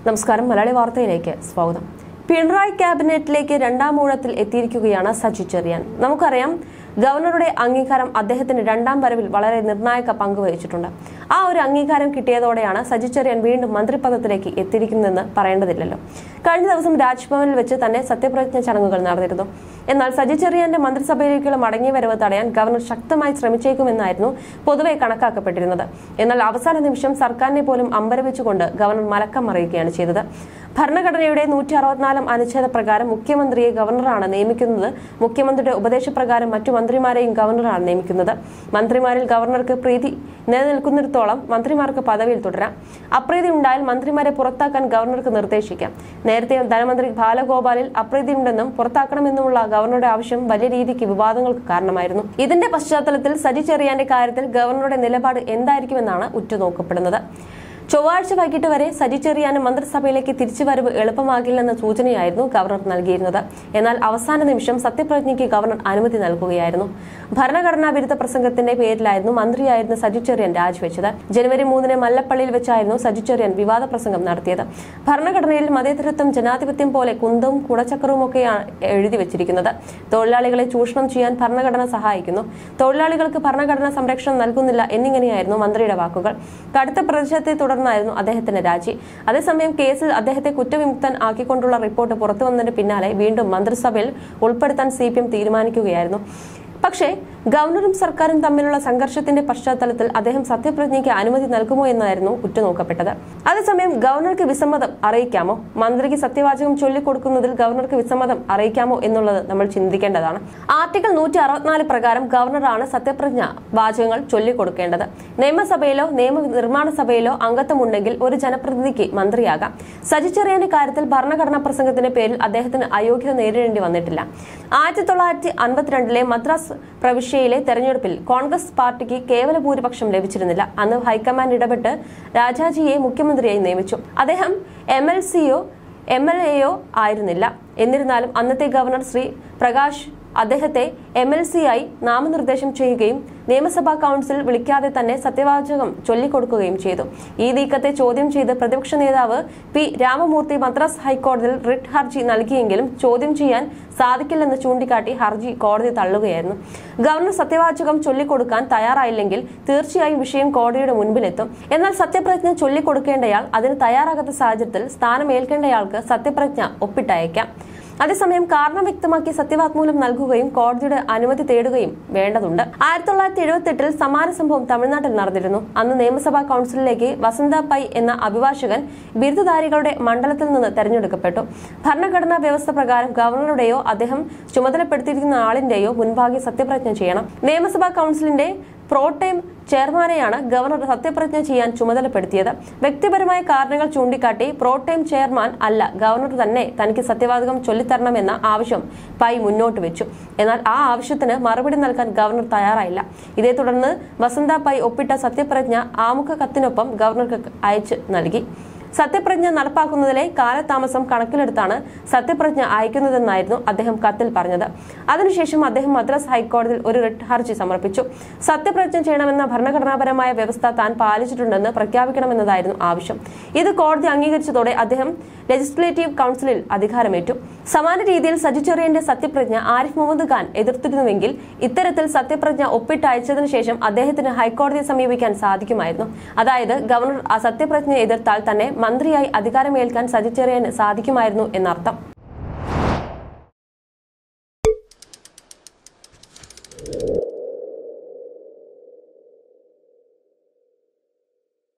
നമസ്കാരം മലയാളി വാർത്തയിലേക്ക് സ്വാഗതം പിണറായി ക്യാബിനറ്റിലേക്ക് രണ്ടാം ഊഴത്തിൽ എത്തിയിരിക്കുകയാണ് സജി ചെറിയാൻ നമുക്കറിയാം ഗവർണറുടെ അംഗീകാരം അദ്ദേഹത്തിന്റെ രണ്ടാം വരവിൽ വളരെ നിർണായക പങ്ക് വഹിച്ചിട്ടുണ്ട് ആ ഒരു അംഗീകാരം കിട്ടിയതോടെയാണ് സജി ചെറിയാൻ വീണ്ടും മന്ത്രിപദത്തിലേക്ക് എത്തിയിരിക്കുന്നതെന്ന് പറയേണ്ടതില്ലല്ലോ കഴിഞ്ഞ ദിവസം രാജ്ഭവനിൽ വെച്ച് തന്നെ സത്യപ്രതിജ്ഞ ചടങ്ങുകൾ നടന്നിരുന്നു എന്നാൽ സജി ചെറിയാന്റെ മന്ത്രിസഭയിലേക്കുള്ള മടങ്ങിയ വരവ് തടയാൻ ഗവർണർ ശക്തമായി ശ്രമിച്ചേക്കുമെന്നായിരുന്നു പൊതുവെ കണക്കാക്കപ്പെട്ടിരുന്നത് എന്നാൽ അവസാന നിമിഷം സർക്കാരിനെ പോലും അമ്പരവിച്ചുകൊണ്ട് ഗവർണർ മലക്കം മറിയുകയാണ് ചെയ്തത് ഭരണഘടനയുടെ നൂറ്റി അറുപത്തിനാലാം അനുച്ഛേദ പ്രകാരം മുഖ്യമന്ത്രിയെ ഗവർണറാണ് നിയമിക്കുന്നത് മുഖ്യമന്ത്രിയുടെ ഉപദേശപ്രകാരം മറ്റു മന്ത്രിമാരെയും ഗവർണറാണ് നിയമിക്കുന്നത് മന്ത്രിമാരിൽ ഗവർണർക്ക് പ്രീതി നിലനിൽക്കുന്നിടത്തോളം മന്ത്രിമാർക്ക് പദവിയിൽ തുടരാം അപ്രീതി ഉണ്ടായാൽ മന്ത്രിമാരെ പുറത്താക്കാൻ ഗവർണർക്ക് നിർദ്ദേശിക്കാം നേരത്തെ ധനമന്ത്രി ബാലഗോപാലിൽ അപ്രീതിയുണ്ടെന്നും പുറത്താക്കണമെന്നുമുള്ള ഗവർണറുടെ ആവശ്യം വലിയ രീതിക്ക് വിവാദങ്ങൾക്ക് കാരണമായിരുന്നു ഇതിന്റെ പശ്ചാത്തലത്തിൽ സജി ചെറിയാന്റെ കാര്യത്തിൽ ഗവർണറുടെ നിലപാട് എന്തായിരിക്കുമെന്നാണ് ഉറ്റുനോക്കപ്പെടുന്നത് ചൊവ്വാഴ്ച വൈകിട്ട് വരെ സജി ചെറിയാന് മന്ത്രിസഭയിലേക്ക് തിരിച്ചുവരവ് എളുപ്പമാകില്ലെന്ന സൂചനയായിരുന്നു ഗവർണർ നൽകിയിരുന്നത് എന്നാൽ അവസാന നിമിഷം സത്യപ്രതിജ്ഞയ്ക്ക് ഗവർണർ അനുമതി നൽകുകയായിരുന്നു ഭരണഘടനാ വിരുദ്ധ പ്രസംഗത്തിന്റെ പേരിലായിരുന്നു മന്ത്രിയായിരുന്ന സജി ചെറിയൻ രാജിവെച്ചത് ജനുവരി മൂന്നിന് മല്ലപ്പള്ളിയിൽ വെച്ചായിരുന്നു സജി ചെറിയൻ വിവാദ പ്രസംഗം നടത്തിയത് ഭരണഘടനയിൽ മതേതരത്വം ജനാധിപത്യം പോലെ കുന്തവും കുടച്ചക്രവുമൊക്കെയാണ് എഴുതി വെച്ചിരിക്കുന്നത് തൊഴിലാളികളെ ചൂഷണം ചെയ്യാൻ ഭരണഘടന സഹായിക്കുന്നു തൊഴിലാളികൾക്ക് ഭരണഘടന സംരക്ഷണം നൽകുന്നില്ല എന്നിങ്ങനെയായിരുന്നു മന്ത്രിയുടെ വാക്കുകൾ കടുത്ത പ്രതിഷേധത്തെ തുടർന്നായിരുന്നു അദ്ദേഹത്തിന്റെ രാജി അതേസമയം കേസിൽ അദ്ദേഹത്തെ കുറ്റവിമുക്തൻ ആക്കിക്കൊണ്ടുള്ള റിപ്പോർട്ട് പുറത്തു വന്നതിന് പിന്നാലെ വീണ്ടും മന്ത്രിസഭയിൽ ഉൾപ്പെടുത്താൻ സി തീരുമാനിക്കുകയായിരുന്നു പക്ഷേ ഗവർണറും സർക്കാരും തമ്മിലുള്ള സംഘർഷത്തിന്റെ പശ്ചാത്തലത്തിൽ അദ്ദേഹം സത്യപ്രതിജ്ഞയ്ക്ക് അനുമതി നൽകുമോ എന്നായിരുന്നു ഉറ്റുനോക്കപ്പെട്ടത് അതേസമയം ഗവർണർക്ക് വിസമ്മതം അറിയിക്കാമോ മന്ത്രിക്ക് സത്യവാചകം ചൊല്ലിക്കൊടുക്കുന്നതിൽ ഗവർണർക്ക് വിസമ്മതം അറിയിക്കാമോ എന്നുള്ളത് നമ്മൾ ചിന്തിക്കേണ്ടതാണ് ആർട്ടിക്കിൾ നൂറ്റി അറുപത്തിനാല് പ്രകാരം ഗവർണറാണ് സത്യപ്രതിജ്ഞ വാചകങ്ങൾ ചൊല്ലിക്കൊടുക്കേണ്ടത് നിയമസഭയിലോ നിയമ നിർമ്മാണ സഭയിലോ അംഗത്വമുണ്ടെങ്കിൽ ഒരു ജനപ്രതിനിധിക്ക് മന്ത്രിയാകാം സജി ചെറിയാന്റെ കാര്യത്തിൽ ഭരണഘടനാ പ്രസംഗത്തിന്റെ പേരിൽ അദ്ദേഹത്തിന് അയോഗ്യത നേരിടേണ്ടി വന്നിട്ടില്ല ആയിരത്തി തൊള്ളായിരത്തി അൻപത്തിരണ്ടിലെ മദ്രാസ് പ്രവിശ്യയിലെ തെരഞ്ഞെടുപ്പിൽ കോൺഗ്രസ് പാർട്ടിക്ക് കേവല ഭൂരിപക്ഷം ലഭിച്ചിരുന്നില്ല അന്ന് ഹൈക്കമാൻഡ് ഇടപെട്ട് രാജാജിയെ മുഖ്യമന്ത്രിയായി നിയമിച്ചു അദ്ദേഹം എം എൽ സിയോ എം എൽ എയോ ആയിരുന്നില്ല എന്നിരുന്നാലും അന്നത്തെ ഗവർണർ ശ്രീ പ്രകാശ് അദ്ദേഹത്തെ എം എൽ സി ആയി നാമനിർദ്ദേശം ചെയ്യുകയും നിയമസഭാ കൌൺസിൽ വിളിക്കാതെ തന്നെ സത്യവാചകം ചൊല്ലിക്കൊടുക്കുകയും ചെയ്തു ഈ നീക്കത്തെ ചോദ്യം ചെയ്ത് പ്രതിപക്ഷ നേതാവ് പി രാമമൂർത്തി മദ്രാസ് ഹൈക്കോടതിയിൽ റിട്ട് ഹർജി നൽകിയെങ്കിലും ചോദ്യം ചെയ്യാൻ സാധിക്കില്ലെന്ന് ചൂണ്ടിക്കാട്ടി ഹർജി കോടതി തള്ളുകയായിരുന്നു ഗവർണർ സത്യവാചകം ചൊല്ലിക്കൊടുക്കാൻ തയ്യാറായില്ലെങ്കിൽ തീർച്ചയായും വിഷയം കോടതിയുടെ മുൻപിലെത്തും എന്നാൽ സത്യപ്രതിജ്ഞ ചൊല്ലിക്കൊടുക്കേണ്ടയാൾ അതിന് തയ്യാറാകാത്ത സാഹചര്യത്തിൽ സ്ഥാനമേൽക്കേണ്ടയാൾക്ക് സത്യപ്രതിജ്ഞ ഒപ്പിട്ടയക്കാം അതേസമയം കാരണം വ്യക്തമാക്കി സത്യവാങ്മൂലം നൽകുകയും കോടതിയുടെ അനുമതി തേടുകയും വേണ്ടതുണ്ട് ആയിരത്തി തൊള്ളായിരത്തി എഴുപത്തെട്ടിൽ സമാന സംഭവം തമിഴ്നാട്ടിൽ നടന്നിരുന്നു അന്ന് നിയമസഭാ കൌൺസിലിലേക്ക് വസന്ത പൈ എന്ന അഭിഭാഷകൻ ബിരുദധാരികളുടെ മണ്ഡലത്തിൽ നിന്ന് തെരഞ്ഞെടുക്കപ്പെട്ടു ഭരണഘടനാ വ്യവസ്ഥ പ്രകാരം ഗവർണറുടെയോ അദ്ദേഹം ചുമതലപ്പെടുത്തിയിരിക്കുന്ന ആളിന്റെയോ മുൻപാകെ സത്യപ്രതിജ്ഞ ചെയ്യണം നിയമസഭാ കൌൺസിലിന്റെ പ്രോട്ടൈം ചെയർമാനെയാണ് ഗവർണർ സത്യപ്രതിജ്ഞ ചെയ്യാൻ ചുമതലപ്പെടുത്തിയത് വ്യക്തിപരമായ കാരണങ്ങൾ ചൂണ്ടിക്കാട്ടി പ്രോട്ടൈം ചെയർമാൻ അല്ല ഗവർണർ തന്നെ തനിക്ക് സത്യവാചകം ചൊല്ലിത്തരണമെന്ന ആവശ്യം പൈ മുന്നോട്ട് വെച്ചു എന്നാൽ ആ ആവശ്യത്തിന് മറുപടി നൽകാൻ ഗവർണർ തയ്യാറായില്ല ഇതേ തുടർന്ന് വസന്ത പൈ ഒപ്പിട്ട സത്യപ്രതിജ്ഞ ആമുഖ കത്തിനൊപ്പം ഗവർണർക്ക് അയച്ചു നൽകി സത്യപ്രതിജ്ഞ നടപ്പാക്കുന്നതിലെ കാലതാമസം കണക്കിലെടുത്താണ് സത്യപ്രതിജ്ഞ അയക്കുന്നതെന്നായിരുന്നു അദ്ദേഹം കത്തിൽ പറഞ്ഞത് അതിനുശേഷം അദ്ദേഹം മദ്രാസ് ഹൈക്കോടതിയിൽ ഒരു റിട്ട് ഹർജി സമർപ്പിച്ചു സത്യപ്രതിജ്ഞ ചെയ്യണമെന്ന ഭരണഘടനാപരമായ വ്യവസ്ഥ താൻ പാലിച്ചിട്ടുണ്ടെന്ന് പ്രഖ്യാപിക്കണമെന്നതായിരുന്നു ആവശ്യം ഇത് കോടതി അംഗീകരിച്ചതോടെ അദ്ദേഹം ലെജിസ്ലേറ്റീവ് കൌൺസിലിൽ അധികാരമേറ്റു സമാന രീതിയിൽ സജി ചെറിയന്റെ സത്യപ്രതിജ്ഞ ആരിഫ് മുഹമ്മദ് ഖാൻ എതിർത്തിരുന്നുവെങ്കിൽ ഇത്തരത്തിൽ സത്യപ്രതിജ്ഞ ഒപ്പിട്ടയച്ചതിനു ശേഷം അദ്ദേഹത്തിന് ഹൈക്കോടതിയെ സമീപിക്കാൻ സാധിക്കുമായിരുന്നു അതായത് ഗവർണർ ആ സത്യപ്രതിജ്ഞ എതിർത്താൽ തന്നെ മന്ത്രിയായി അധികാരമേൽക്കാൻ സജി ചെറിയന് സാധിക്കുമായിരുന്നു എന്നർത്ഥം